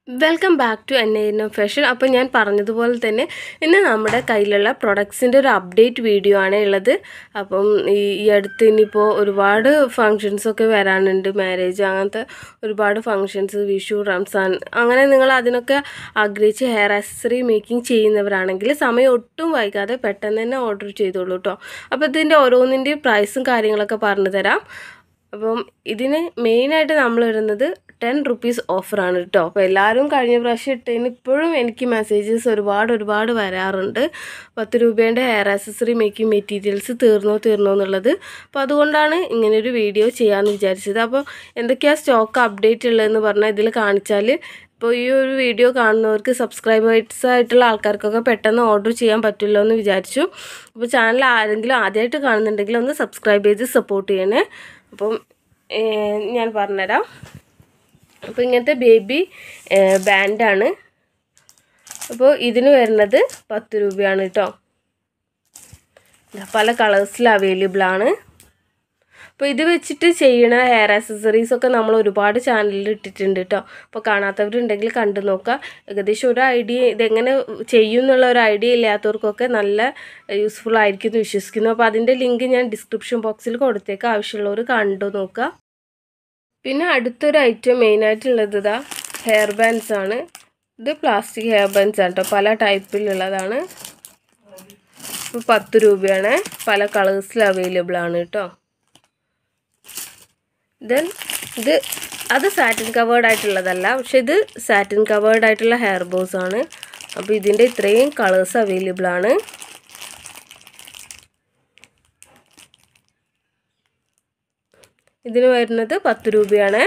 welcome back to N I fashion അപ്പോൾ ഞാൻ പറഞ്ഞതുപോലെ തന്നെ ഇന്ന് നമ്മുടെ കയ്യിലുള്ള പ്രൊഡക്ട്സിൻ്റെ ഒരു അപ്ഡേറ്റ് വീഡിയോ ആണ് ഉള്ളത് അപ്പം ഈ ഈ അടുത്ത് ഇനിയിപ്പോൾ ഒരുപാട് ഫങ്ഷൻസൊക്കെ വരാനുണ്ട് മാരേജ് അങ്ങനത്തെ ഒരുപാട് ഫങ്ഷൻസ് വിഷു റംസാൻ അങ്ങനെ നിങ്ങൾ അതിനൊക്കെ ആഗ്രഹിച്ച് ഹെയർ ആക്സസറി മേക്കിംഗ് ചെയ്യുന്നവരാണെങ്കിൽ സമയം ഒട്ടും വൈകാതെ പെട്ടെന്ന് തന്നെ ഓർഡർ ചെയ്തോളൂ കേട്ടോ അപ്പോൾ ഇതിൻ്റെ ഓരോന്നിൻ്റെയും പ്രൈസും കാര്യങ്ങളൊക്കെ പറഞ്ഞു തരാം അപ്പം ഇതിന് മെയിനായിട്ട് നമ്മൾ ഇടുന്നത് ടെൻ റുപ്പീസ് ഓഫറാണ് കേട്ടോ അപ്പോൾ എല്ലാവരും കഴിഞ്ഞ പ്രാവശ്യം ഇട്ടതിന് ഇപ്പോഴും എനിക്ക് മെസ്സേജസ് ഒരുപാട് ഒരുപാട് വരാറുണ്ട് പത്ത് രൂപേൻ്റെ ഹെയർ ആക്സസറി മേക്കിംഗ് മെറ്റീരിയൽസ് തീർന്നോ തീർന്നോ എന്നുള്ളത് അപ്പോൾ അതുകൊണ്ടാണ് ഇങ്ങനൊരു വീഡിയോ ചെയ്യാമെന്ന് വിചാരിച്ചത് അപ്പോൾ എന്തൊക്കെയാണ് സ്റ്റോക്ക് അപ്ഡേറ്റ് ഉള്ളതെന്ന് പറഞ്ഞാൽ ഇതിൽ കാണിച്ചാൽ ഇപ്പോൾ ഈ ഒരു വീഡിയോ കാണുന്നവർക്ക് സബ്സ്ക്രൈബേഴ്സ് ആയിട്ടുള്ള ആൾക്കാർക്കൊക്കെ പെട്ടെന്ന് ഓർഡർ ചെയ്യാൻ പറ്റുമല്ലോ എന്ന് വിചാരിച്ചു അപ്പോൾ ചാനൽ ആരെങ്കിലും ആദ്യമായിട്ട് കാണുന്നുണ്ടെങ്കിൽ ഒന്ന് സബ്സ്ക്രൈബ് ചെയ്ത് സപ്പോർട്ട് ചെയ്യണേ അപ്പം ഞാൻ പറഞ്ഞുതരാം അപ്പോൾ ഇങ്ങനത്തെ ബേബി ബാൻഡാണ് അപ്പോൾ ഇതിന് വരുന്നത് പത്ത് രൂപയാണ് കേട്ടോ പല കളേഴ്സിൽ അവൈലബിൾ ആണ് അപ്പോൾ ഇത് വെച്ചിട്ട് ചെയ്യണ ഹെയർ ആക്സസറീസ് ഒക്കെ നമ്മൾ ഒരുപാട് ചാനലിൽ ഇട്ടിട്ടുണ്ട് കേട്ടോ അപ്പോൾ കാണാത്തവരുണ്ടെങ്കിൽ കണ്ടു നോക്കുക ഏകദേശം ഒരു ഐഡിയ ഇതെങ്ങനെ ചെയ്യും എന്നുള്ള ഒരു ഐഡിയ ഇല്ലാത്തവർക്കൊക്കെ നല്ല യൂസ്ഫുൾ ആയിരിക്കും എന്ന് വിശ്വസിക്കുന്നു അപ്പോൾ അതിൻ്റെ ലിങ്ക് ഞാൻ ഡിസ്ക്രിപ്ഷൻ ബോക്സിൽ കൊടുത്തേക്ക് ആവശ്യമുള്ളവർ കണ്ടു നോക്കുക പിന്നെ അടുത്തൊരു ഐറ്റം മെയിനായിട്ടുള്ളത് ഇതാ ഹെയർ ബാൻഡ്സ് ആണ് ഇത് പ്ലാസ്റ്റിക് ഹെയർ ബാൻഡ്സ് ആണ് കേട്ടോ പല ടൈപ്പിലുള്ളതാണ് ഇപ്പോൾ പത്ത് രൂപയാണ് പല കളേഴ്സിൽ അവൈലബിൾ ആണ് കേട്ടോ ദെൻ ഇത് അത് സാറ്റിൻ കവേർഡ് ആയിട്ടുള്ളതല്ല പക്ഷെ ഇത് സാറ്റിൻ കവേർഡ് ആയിട്ടുള്ള ഹെയർ ബോസ് ആണ് അപ്പോൾ ഇതിൻ്റെ ഇത്രയും കളേഴ്സ് അവൈലബിൾ ആണ് ഇതിന് വരുന്നത് പത്ത് രൂപയാണ്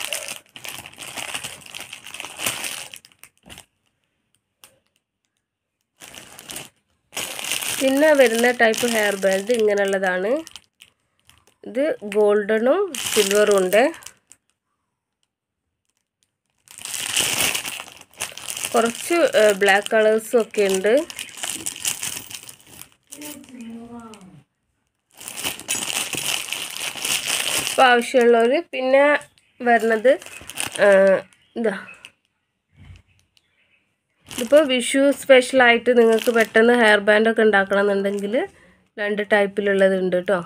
പിന്നെ വരുന്ന ടൈപ്പ് ഹെയർ ബാൻഡ് ഇങ്ങനെയുള്ളതാണ് ഇത് ഗോൾഡനും സിൽവറും ഉണ്ട് കുറച്ച് ബ്ലാക്ക് കളേഴ്സും ഒക്കെ ഉണ്ട് അപ്പോൾ ആവശ്യമുള്ളവർ പിന്നെ വരുന്നത് ഇതാ ഇതിപ്പോൾ വിഷു സ്പെഷ്യലായിട്ട് നിങ്ങൾക്ക് പെട്ടെന്ന് ഹെയർ ബാൻഡൊക്കെ ഉണ്ടാക്കണം എന്നുണ്ടെങ്കിൽ രണ്ട് ടൈപ്പിലുള്ളത് ഉണ്ട് കേട്ടോ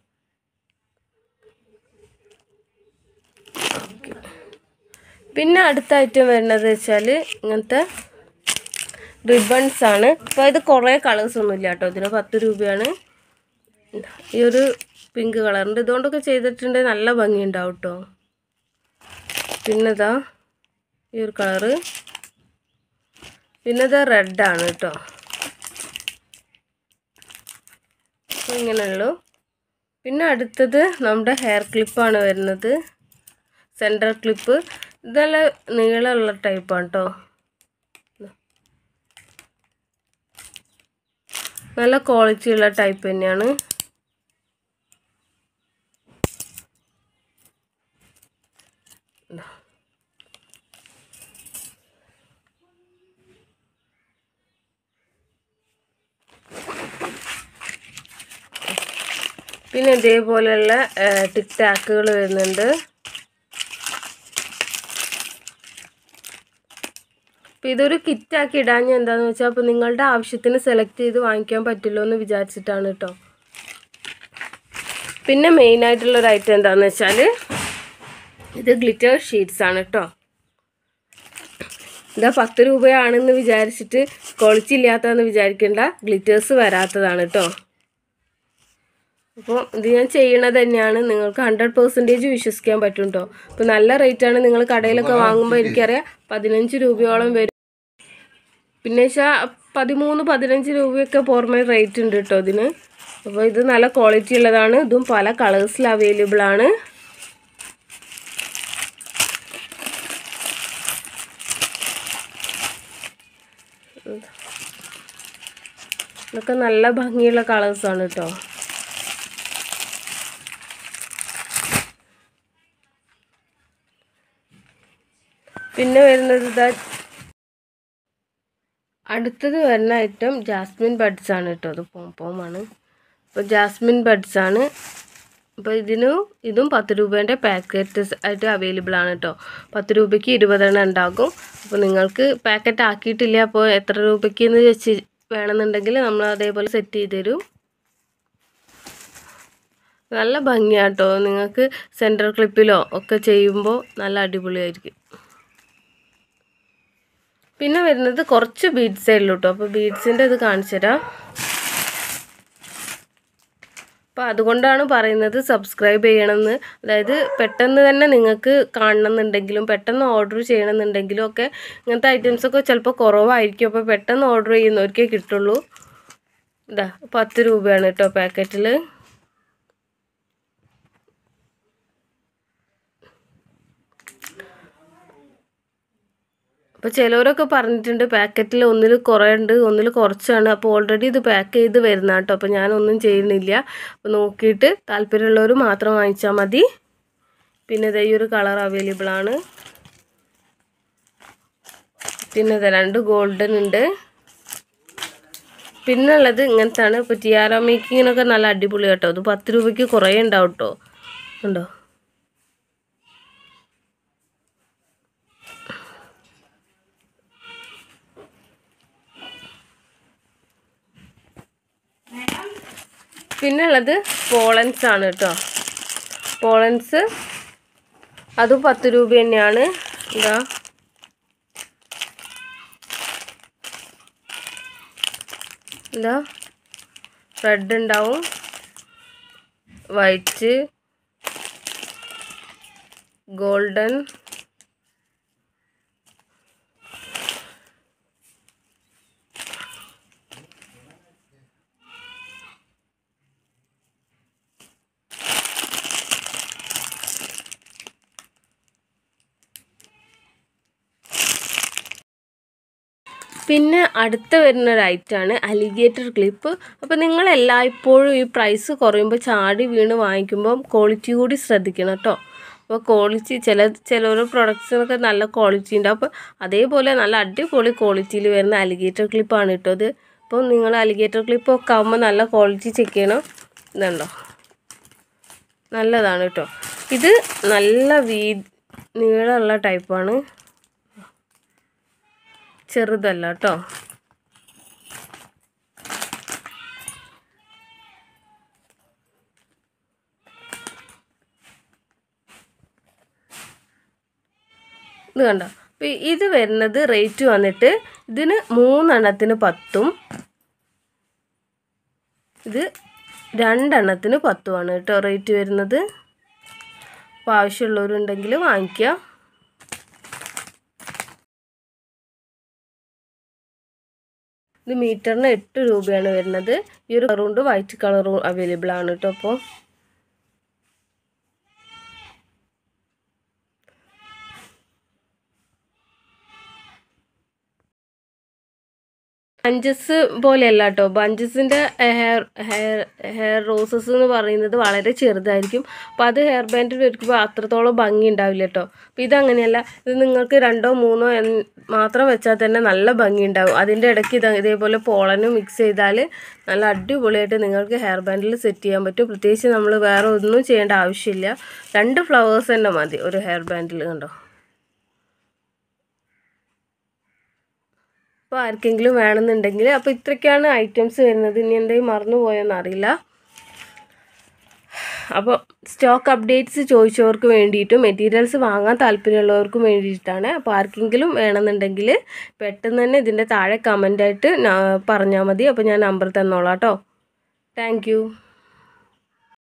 പിന്നെ അടുത്ത ഐറ്റം വരുന്നത് വെച്ചാൽ ഇങ്ങനത്തെ റിബൺസ് ആണ് അപ്പോൾ ഇത് കുറേ കളേഴ്സ് ഒന്നും ഇല്ല കേട്ടോ ഇതിന് പത്ത് രൂപയാണ് ഈ ഒരു പിങ്ക് കളറുണ്ട് ഇതുകൊണ്ടൊക്കെ ചെയ്തിട്ടുണ്ടെങ്കിൽ നല്ല ഭംഗി ഉണ്ടാവും കേട്ടോ പിന്നെ ഇതാ ഈ ഒരു കളറ് പിന്നെ ഇത് റെഡാണ് കേട്ടോ ഇങ്ങനെയുള്ളൂ പിന്നെ അടുത്തത് നമ്മുടെ ഹെയർ ക്ലിപ്പാണ് വരുന്നത് സെൻറ്റർ ക്ലിപ്പ് ഇതെല്ലാം നീളമുള്ള ടൈപ്പാണ് കേട്ടോ നല്ല ക്വാളിറ്റി ഉള്ള ടൈപ്പ് തന്നെയാണ് പിന്നെ ഇതേപോലെയുള്ള ടിക് ടാക്കുകൾ വരുന്നുണ്ട് അപ്പോൾ ഇതൊരു കിറ്റാക്കി ഇടാൻ എന്താണെന്ന് വെച്ചാൽ അപ്പോൾ നിങ്ങളുടെ ആവശ്യത്തിന് സെലക്ട് ചെയ്ത് വാങ്ങിക്കാൻ പറ്റുമല്ലോ എന്ന് വിചാരിച്ചിട്ടാണ് കേട്ടോ പിന്നെ മെയിനായിട്ടുള്ളൊരു ഐറ്റം എന്താണെന്ന് വെച്ചാൽ ഇത് ഗ്ലിറ്റർ ഷീറ്റ്സ് ആണ് കേട്ടോ ഇതാ പത്ത് രൂപയാണെന്ന് വിചാരിച്ചിട്ട് ക്വാളിറ്റി ഇല്ലാത്തതെന്ന് വിചാരിക്കേണ്ട ഗ്ലിറ്റേഴ്സ് വരാത്തതാണ് കേട്ടോ അപ്പോൾ ഇത് ഞാൻ ചെയ്യണത് തന്നെയാണ് നിങ്ങൾക്ക് ഹൺഡ്രഡ് പെർസെൻറ്റേജ് വിശ്വസിക്കാൻ പറ്റും കേട്ടോ അപ്പോൾ നല്ല റേറ്റാണ് നിങ്ങൾ കടയിലൊക്കെ വാങ്ങുമ്പോൾ എനിക്കറിയാം പതിനഞ്ച് രൂപയോളം വരും പിന്നെ വെച്ചാൽ പതിമൂന്ന് പതിനഞ്ച് രൂപയൊക്കെ പുറമെ റേറ്റ് ഉണ്ട് കേട്ടോ ഇതിന് അപ്പോൾ ഇത് നല്ല ക്വാളിറ്റി ഉള്ളതാണ് ഇതും പല കളേഴ്സിൽ അവൈലബിൾ ആണ് ഇതൊക്കെ നല്ല ഭംഗിയുള്ള കളേഴ്സാണ് കേട്ടോ പിന്നെ വരുന്നത് ഇതാ അടുത്തത് വരുന്ന ഐറ്റം ജാസ്മിൻ ബഡ്സ് ആണ് കേട്ടോ അത് പോംപോമാണ് അപ്പോൾ ജാസ്മിൻ ബഡ്സ് ആണ് അപ്പോൾ ഇതിന് ഇതും പത്ത് രൂപേൻ്റെ പാക്കറ്റ് ആയിട്ട് അവൈലബിൾ ആണ് കേട്ടോ പത്ത് രൂപയ്ക്ക് ഇരുപതെണ്ണം ഉണ്ടാകും അപ്പോൾ നിങ്ങൾക്ക് പാക്കറ്റ് ആക്കിയിട്ടില്ല അപ്പോൾ എത്ര രൂപയ്ക്ക് എന്ന് വെച്ച് വേണമെന്നുണ്ടെങ്കിൽ നമ്മൾ അതേപോലെ സെറ്റ് ചെയ്ത് തരും നല്ല ഭംഗിയാട്ടോ നിങ്ങൾക്ക് സെൻറ്റർ ക്ലിപ്പിലോ ഒക്കെ ചെയ്യുമ്പോൾ നല്ല അടിപൊളിയായിരിക്കും പിന്നെ വരുന്നത് കുറച്ച് ബീഡ്സേ ഉള്ളൂ കേട്ടോ അപ്പോൾ ബീഡ്സിൻ്റെ ഇത് കാണിച്ചു തരാം അപ്പോൾ അതുകൊണ്ടാണ് പറയുന്നത് സബ്സ്ക്രൈബ് ചെയ്യണമെന്ന് അതായത് പെട്ടെന്ന് തന്നെ നിങ്ങൾക്ക് കാണണമെന്നുണ്ടെങ്കിലും പെട്ടെന്ന് ഓർഡർ ചെയ്യണമെന്നുണ്ടെങ്കിലും ഒക്കെ ഇങ്ങനത്തെ ഐറ്റംസൊക്കെ ചിലപ്പോൾ കുറവായിരിക്കും അപ്പോൾ പെട്ടെന്ന് ഓർഡർ ചെയ്യുന്നവർക്കേ കിട്ടുള്ളൂ ഇതാ പത്ത് രൂപയാണ് കേട്ടോ പാക്കറ്റിൽ അപ്പോൾ ചിലവരൊക്കെ പറഞ്ഞിട്ടുണ്ട് പാക്കറ്റിൽ ഒന്നിൽ കുറേ ഉണ്ട് ഒന്നിൽ കുറച്ചാണ് അപ്പോൾ ഓൾറെഡി ഇത് പാക്ക് ചെയ്ത് വരുന്ന കേട്ടോ അപ്പോൾ ഞാനൊന്നും ചെയ്യുന്നില്ല അപ്പോൾ നോക്കിയിട്ട് താല്പര്യമുള്ളവർ മാത്രം വാങ്ങിച്ചാൽ മതി പിന്നെ ഇതേ ഈ ഒരു കളർ അവൈലബിൾ ആണ് പിന്നെ ഇത് രണ്ട് ഗോൾഡൻ ഉണ്ട് പിന്നെ ഉള്ളത് ഇങ്ങനത്താണ് ഇപ്പോൾ ടിയാറ മേക്കിങ്ങിനൊക്കെ നല്ല അടിപൊളി കേട്ടോ ഇത് പത്ത് രൂപയ്ക്ക് കുറേ ഉണ്ടാവും കേട്ടോ ഉണ്ടോ പിന്നെ ഉള്ളത് പോളൻസ് ആണ് കേട്ടോ പോളൻസ് അതും പത്ത് രൂപ തന്നെയാണ് എന്താ എന്താ റെഡ് ഉണ്ടാവും വൈറ്റ് ഗോൾഡൻ പിന്നെ അടുത്ത വരുന്ന ഒരു ഐറ്റമാണ് അലിഗേറ്റർ ക്ലിപ്പ് അപ്പോൾ നിങ്ങൾ എല്ലായ്പ്പോഴും ഈ പ്രൈസ് കുറയുമ്പോൾ ചാടി വീണ് വാങ്ങിക്കുമ്പോൾ ക്വാളിറ്റി കൂടി ശ്രദ്ധിക്കണം കേട്ടോ അപ്പോൾ ക്വാളിറ്റി ചില ചില പ്രൊഡക്ട്സിനൊക്കെ നല്ല ക്വാളിറ്റി ഉണ്ട് അപ്പോൾ അതേപോലെ നല്ല അടിപൊളി ക്വാളിറ്റിയിൽ വരുന്ന അലിഗേറ്റർ ക്ലിപ്പാണ് കേട്ടോ ഇത് അപ്പോൾ നിങ്ങൾ അലിഗേറ്റർ ക്ലിപ്പൊക്കെ ആകുമ്പോൾ നല്ല ക്വാളിറ്റി ചെക്ക് ചെയ്യണം ഇതുണ്ടോ നല്ലതാണ് കേട്ടോ ഇത് നല്ല വീ നീളമുള്ള ടൈപ്പാണ് ചെറുതല്ല കേട്ടോ ഇത് കണ്ടോ അപ്പോൾ ഇത് വരുന്നത് റേറ്റ് വന്നിട്ട് ഇതിന് മൂന്നെണ്ണത്തിന് പത്തും ഇത് രണ്ടെണ്ണത്തിന് പത്തുമാണ് കേട്ടോ റേറ്റ് വരുന്നത് അപ്പോൾ ആവശ്യമുള്ളവരുണ്ടെങ്കിൽ വാങ്ങിക്കുക ഇത് മീറ്ററിന് എട്ട് രൂപയാണ് വരുന്നത് ഈ ഒരു കളറുണ്ട് വൈറ്റ് കളറും അവൈലബിൾ ആണ് കേട്ടോ അപ്പോൾ ബഞ്ചസ് പോലെയല്ല കേട്ടോ ബഞ്ചസിൻ്റെ ഹെയർ ഹെയർ ഹെയർ റോസസ് എന്ന് പറയുന്നത് വളരെ ചെറുതായിരിക്കും അപ്പോൾ അത് ഹെയർ ബാൻഡിൽ വയ്ക്കുമ്പോൾ അത്രത്തോളം ഭംഗി ഉണ്ടാവില്ല കേട്ടോ അപ്പോൾ ഇതങ്ങനെയല്ല ഇത് നിങ്ങൾക്ക് രണ്ടോ മൂന്നോ എൻ- മാത്രം വെച്ചാൽ തന്നെ നല്ല ഭംഗി ഉണ്ടാവും അതിൻ്റെ ഇടയ്ക്ക് ഇത് ഇതേപോലെ പോളനും മിക്സ് ചെയ്താൽ നല്ല അടിപൊളിയായിട്ട് നിങ്ങൾക്ക് ഹെയർ ബാൻഡിൽ സെറ്റ് ചെയ്യാൻ പറ്റും പ്രത്യേകിച്ച് നമ്മൾ വേറെ ഒന്നും ചെയ്യേണ്ട ആവശ്യമില്ല രണ്ട് ഫ്ലവേഴ്സ് തന്നെ മതി ഒരു ഹെയർ ബാൻഡിൽ കണ്ടോ അപ്പോൾ ആർക്കെങ്കിലും വേണമെന്നുണ്ടെങ്കിൽ അപ്പോൾ ഇത്രയ്ക്കാണ് ഐറ്റംസ് വരുന്നത് ഇനി എന്തെങ്കിലും മറന്നു പോയോന്ന് അറിയില്ല അപ്പോൾ സ്റ്റോക്ക് അപ്ഡേറ്റ്സ് ചോദിച്ചവർക്ക് വേണ്ടിയിട്ടും മെറ്റീരിയൽസ് വാങ്ങാൻ താല്പര്യമുള്ളവർക്കും വേണ്ടിയിട്ടാണ് അപ്പോൾ ആർക്കെങ്കിലും വേണമെന്നുണ്ടെങ്കിൽ പെട്ടെന്ന് തന്നെ ഇതിൻ്റെ താഴെ കമൻ്റായിട്ട് പറഞ്ഞാൽ മതി അപ്പോൾ ഞാൻ നമ്പർ തന്നോളാം കേട്ടോ താങ്ക്